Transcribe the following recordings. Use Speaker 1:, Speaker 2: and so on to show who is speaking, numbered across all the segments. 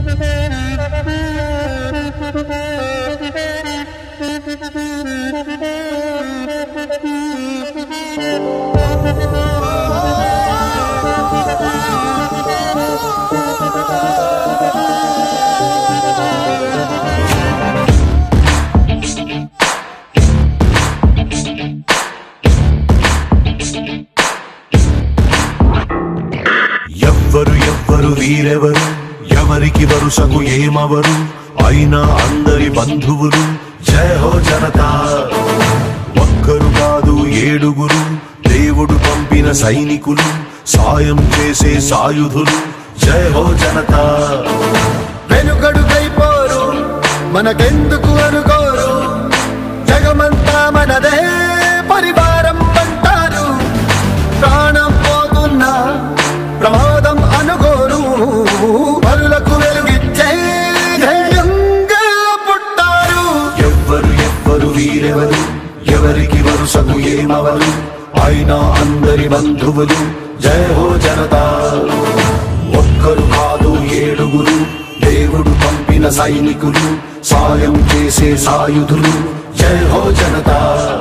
Speaker 1: ఎవ్వరు ఎవ్వరు వీరెవరు ఎవరికి వరుసకు ఏమవరు అయినా అందరి బంధువులు జయ హో జనతా ఒక్కరు కాదు ఏడుగురు దేవుడు పంపిన సైనికులు సాయం చేసే సాయుధులు జయ హో జనతా
Speaker 2: వెనుకడుకైపోరు మనకెందుకు అనుకోరు జగమంతా మనదే పరివారం అంటారు ప్రాణం పోతున్నా ప్రమాదం అనుకోరు పరులకు వెలుగిచ్చే ధైర్యంగా పుట్టారు
Speaker 1: ఎవ్వరు ఎవ్వరు వీరెవరు ఎవరికి వరుసకు ఏమవరు అయినా అందరి బంధువులు జయ హో జనతా ఒక్కరు కాదు ఏడుగురు దేవుడు పంపిన సైనికులు సాయం చేసే సాయుధులు జయ హో జనతా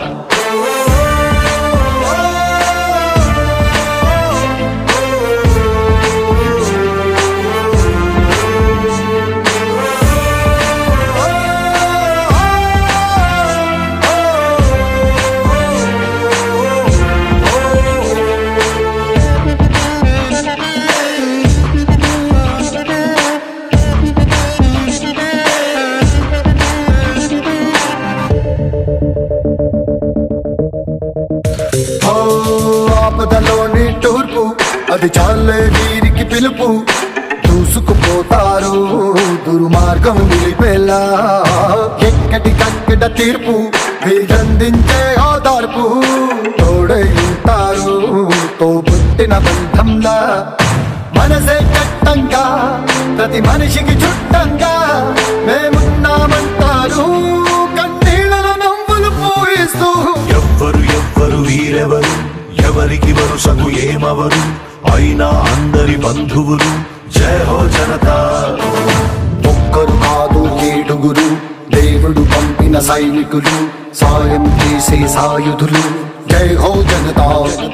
Speaker 2: ఓ ఆపదలోని తూర్పు అది చాలే వీరికి పిలుపు దూసుకుపోతారు దుర్మార్గం నిలిపేలా ఎక్కడి కక్కడ తీర్పు వీరందించే ఓదార్పు తోడై ఉంటారు తో పుట్టిన బంధంలా మనసే చట్టంగా ప్రతి మనిషికి చుట్టంగా మేమున్నామంటారు కన్నీళ్ళలో నవ్వులు పూయిస్తూ
Speaker 1: ఎవ్వరు ఎవ్వరు వీరెవరు ఎవరికి వరుసకు ఏమవరు అయినా అందరి బంధువులు జయ హో జనతా
Speaker 2: ఒక్కరు కాదు ఏడుగురు దేవుడు పంపిన సైనికులు సాయం చేసే సాయుధులు జై హో జనతా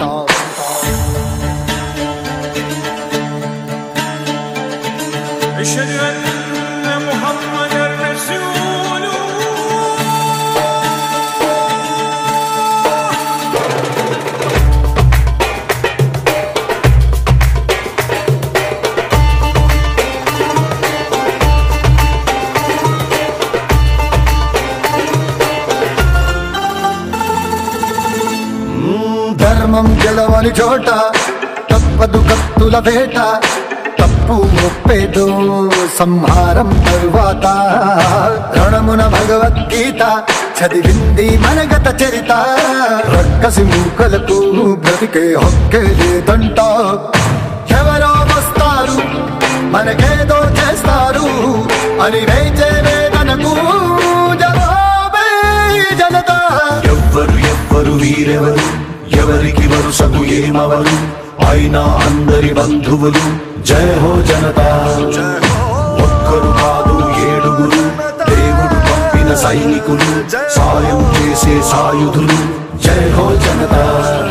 Speaker 3: أشهد أن محمد رسول
Speaker 2: ధర్మం గెలవని చోట తప్పదు కత్తుల వేట తప్పు ఒప్పేదో సంహారం తరువాత రణమున భగవద్గీత చదివింది మనగత చరిత రక్కసి మూకలకు బ్రతికే హక్కే లేదంట ఎవరో వస్తారు మనకేదో చేస్తారు అని వేచే వేదనకు జవాబే ఈ జనతా
Speaker 1: ఎవ్వరు ఎవ్వరు వీరెవరు ఎవరికి వరుసకు ఏమవరు అయినా అందరి బంధువులు జయ హో జనతా ఒక్కరు కాదు ఏడుగురు దేవుడు పంపిన సైనికులు సాయం చేసే సాయుధులు జయ హో జనతా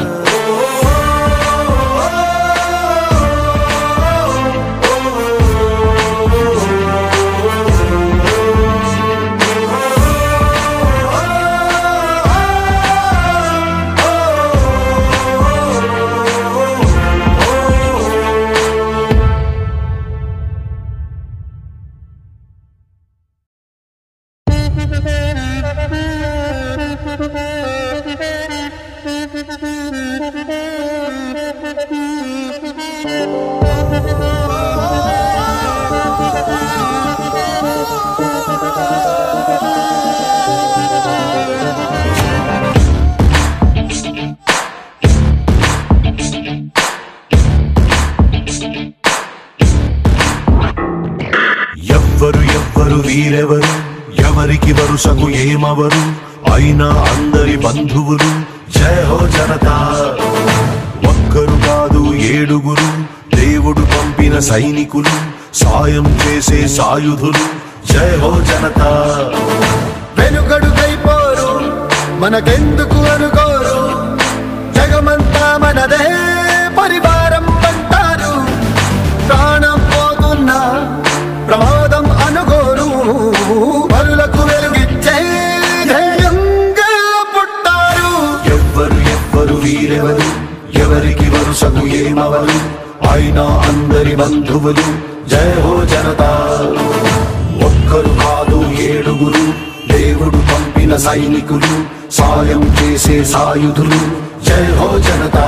Speaker 1: ఎవ్వరు ఎవ్వరు వీరెవరు ఎవరికి వరుసకు ఏమవరు అయినా అందరి బంధువులు జయ హో జనతా ఒక్కరు కాదు ఏడుగురు దేవుడు పంపిన సైనికులు సాయం చేసే సాయుధులు జయ హో జనతా
Speaker 2: వెనుకడుకైపోరు మనకెందుకు అనుకోరు జగమంతా మనదే పరివారం అంటారు ప్రాణం పోతున్నా ప్రమాదం అనుకోరు పరులకు వెలుగిచ్చే ధైర్యంగా పుట్టారు
Speaker 1: ఎవ్వరు ఎవ్వరు వీరెవరు ఎవరికి వరుసకు ఏమవరు అయినా అందరి బంధువులు జయ హో జనతా ఒక్కరు కాదు ఏడుగురు దేవుడు పంపిన సైనికులు సాయం చేసే సాయుధులు జయ హో జనతా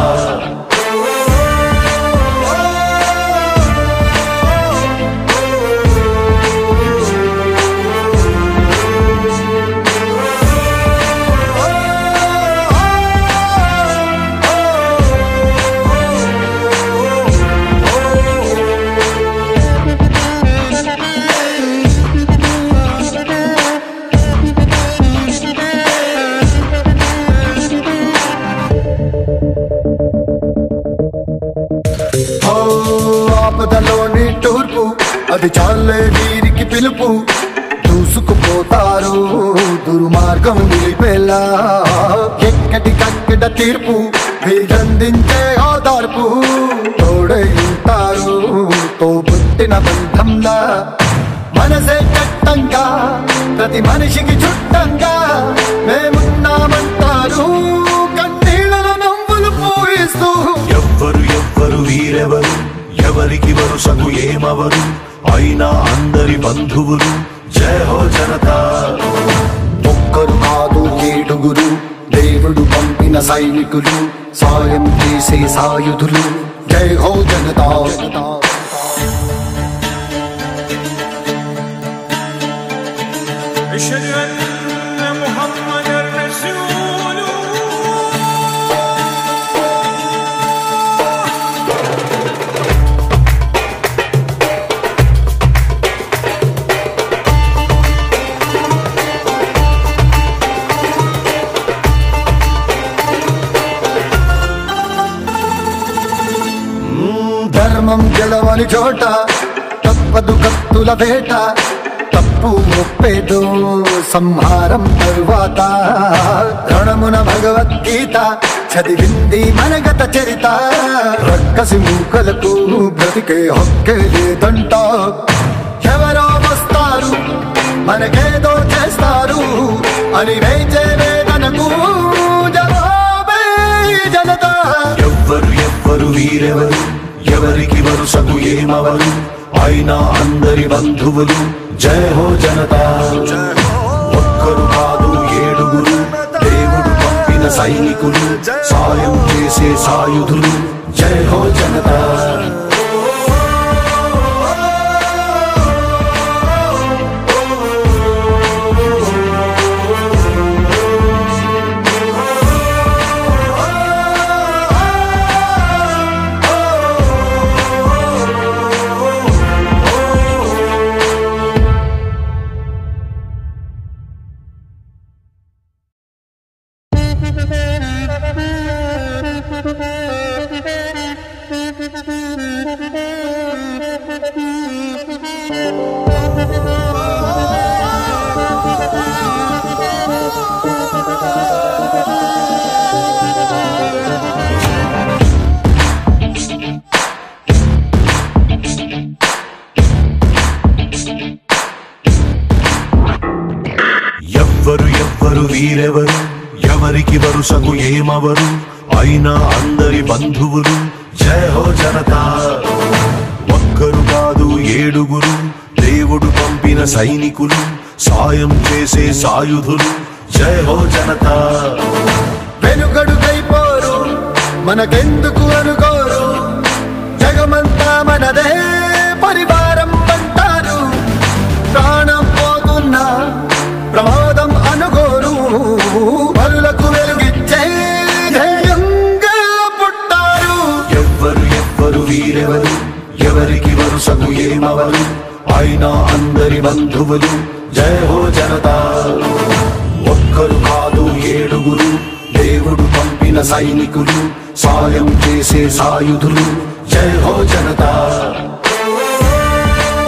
Speaker 2: ఓ ఆపదలోని తూర్పు అది చాలే వీరికి పిలుపు దూసుకుపోతారు దుర్మార్గం నిలిపేలా ఎక్కడి కక్కడ తీర్పు వీరందించే ఓదార్పు తోడై ఉంటారు తో పుట్టిన బంధంలా మనసే చట్టంగా ప్రతి మనిషికి చుట్టంగా మేమున్నామంటారు కన్నీళ్ళలో నవ్వులు పూయిస్తూ
Speaker 1: ఎవ్వరు ఎవ్వరు వీరెవరు ఎవరికి వరుసకు ఏమవరు అయినా అందరి బంధువులు జయ హో జనతా
Speaker 2: ఒక్కరు కాదు ఏడుగురు దేవుడు పంపిన సైనికులు సాయం చేసే సాయుధులు జై హో జనతా
Speaker 3: أشهد أن محمد رسول
Speaker 2: ధర్మం గెలవని చోట తప్పదు కత్తుల వేట తప్పు ముప్పేదో సంహారం తరువాత రణమున భగవద్గీత చదివింది మనగత చరిత రక్కసి మూకలకు బ్రతికే హక్కే లేదంట ఎవరో వస్తారు మనకేదో చేస్తారు అని వేచే వేదనకు జవాబే జనతా
Speaker 1: ఎవ్వరు ఎవ్వరు వీరెవరు ఎవరికి వరుసకు ఏమవరు అయినా అందరి బంధువులు జయ హో జనతా ఒక్కరు కాదు ఏడుగురు దేవుడు పంపిన సైనికులు సాయం చేసే సాయుధులు జయ హో జనతా ఎవ్వరు ఎవ్వరు వీరెవరు ఎవరికి వరుసకు ఏమవరు అయినా అందరి బంధువులు జయ హో జనతా ఒక్కరు కాదు ఏడుగురు దేవుడు పంపిన సైనికులు సాయం చేసే సాయుధులు జయ హో జనతా
Speaker 2: వెనుకడుకైపోరు మనకెందుకు అనుకోరు జగమంతా మనదే పరివారం అంటారు ప్రాణం పోతున్నా ప్రమాదం అనుకోరు పరులకు వెలుగిచ్చే ధైర్యంగా పుట్టారు
Speaker 1: ఎవ్వరు ఎవ్వరు వీరెవరు ఎవరికి వరుసకు ఏమవరు అయినా అందరి బంధువులు జయ హో జనతా ఒక్కరు కాదు ఏడుగురు దేవుడు పంపిన సైనికులు సాయం చేసే సాయుధులు జయ హో జనతా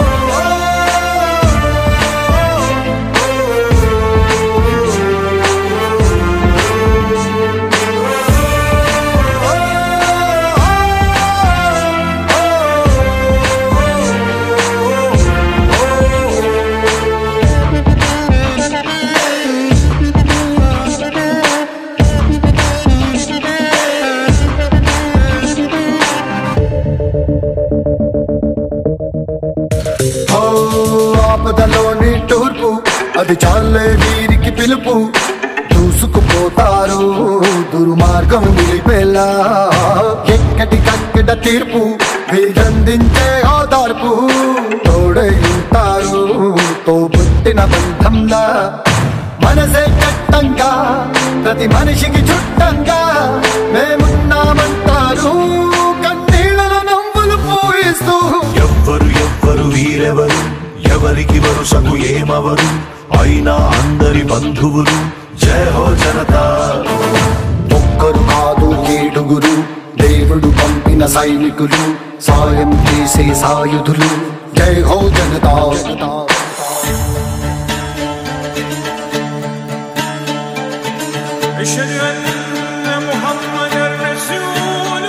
Speaker 2: ఆపదలోని తూర్పు అది చాలే వీరికి పిలుపు దూసుకుపోతారు దుర్మార్గం నిలిపేలా ఎక్కడికక్కడ తీర్పు వీరందించే ఓదార్పు తోడై ఉంటారు తోబుట్టిన బంధంలా మనసే చట్టంగా ప్రతి మనిషికి చుట్టంగా మేమున్నామంటారు కన్నీళ్ళలో నవ్వులు పూయిస్తూ
Speaker 1: ఎవ్వరు ఎవ్వరు వీరెవరు ఎవరికి వరుసకు ఏమవరు అయినా అందరి బంధువులు జయ హో జనతా
Speaker 2: ఒక్కరు కాదు ఏడుగురు దేవుడు పంపిన సైనికులు సాయం చేసే సాయుధులు జై హో జనతా
Speaker 3: أشهد أن محمدا رسول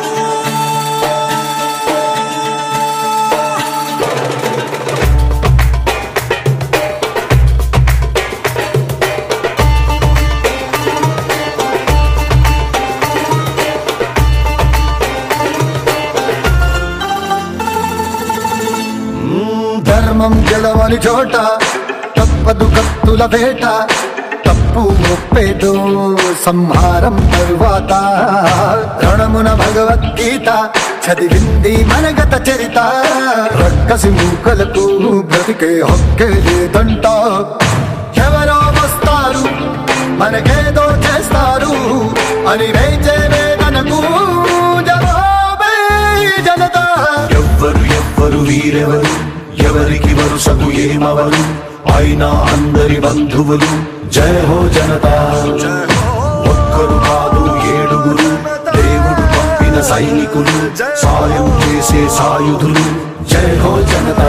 Speaker 2: ధర్మం గెలవని చోట తప్పదు కత్తుల వేట తప్పు ఒప్పేదో సంహారం తరువాత రణమున భగవద్గీత చదివింది మనగత చరిత రక్కసి మూకలకు బ్రతికే హక్కే లేదంట ఎవరో వస్తారు మనకేదో చేస్తారు అని వేచే వేదనకు జవాబే జనతా
Speaker 1: ఎవ్వరు ఎవ్వరు వీరెవరు ఎవరికి వరుసకు ఏమవరు అయినా అందరి బంధువులు జయ హో జనతా ఒక్కరు కాదు ఏడుగురు దేవుడు పంపిన సైనికులు సాయం చేసే సాయుధులు జయ హో జనతా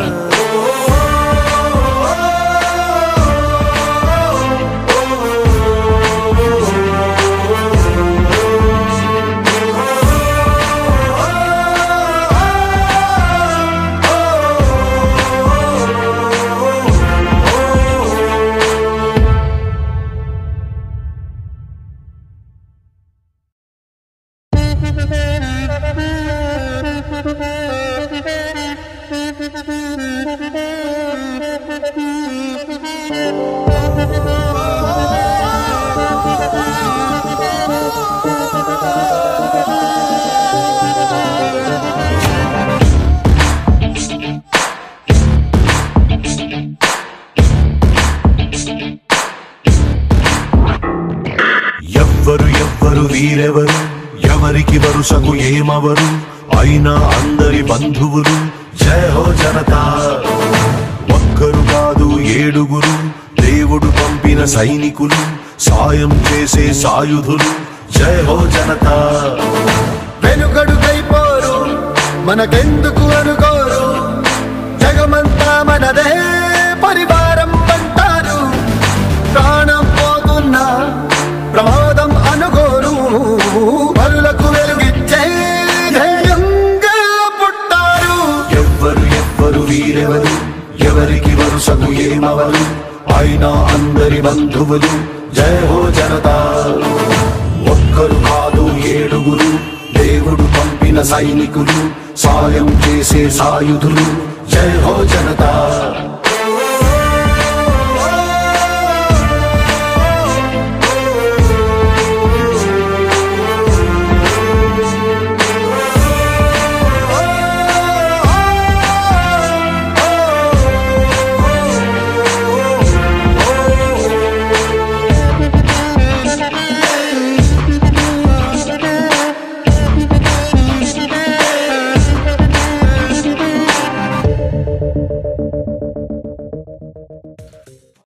Speaker 1: ఎవ్వరు ఎవ్వరు వీరెవరు ఎవరికి వరుసకు ఏమవరు అయినా అందరి బంధువులు జయ హో జనతా ఒక్కరు కాదు ఏడుగురు దేవుడు పంపిన సైనికులు సాయం చేసే సాయుధులు జయ హో జనతా
Speaker 2: వెనుకడుకైపోరు మనకెందుకు అనుకోరు జగమంతా మనదే పరివారం అంటారు ప్రాణం పోతున్నా ప్రమాదం అనుకోరు పరులకు వెలుగిచ్చే ధైర్యంగా పుట్టారు
Speaker 1: ఎవ్వరు ఎవ్వరు వీరెవరు ఎవరికి వరుసకు ఏమవరు అయినా అందరి బంధువులు జయ హో జనతా ఒక్కరు కాదు ఏడుగురు దేవుడు పంపిన సైనికులు సాయం చేసే సాయుధులు జయ హో జనతా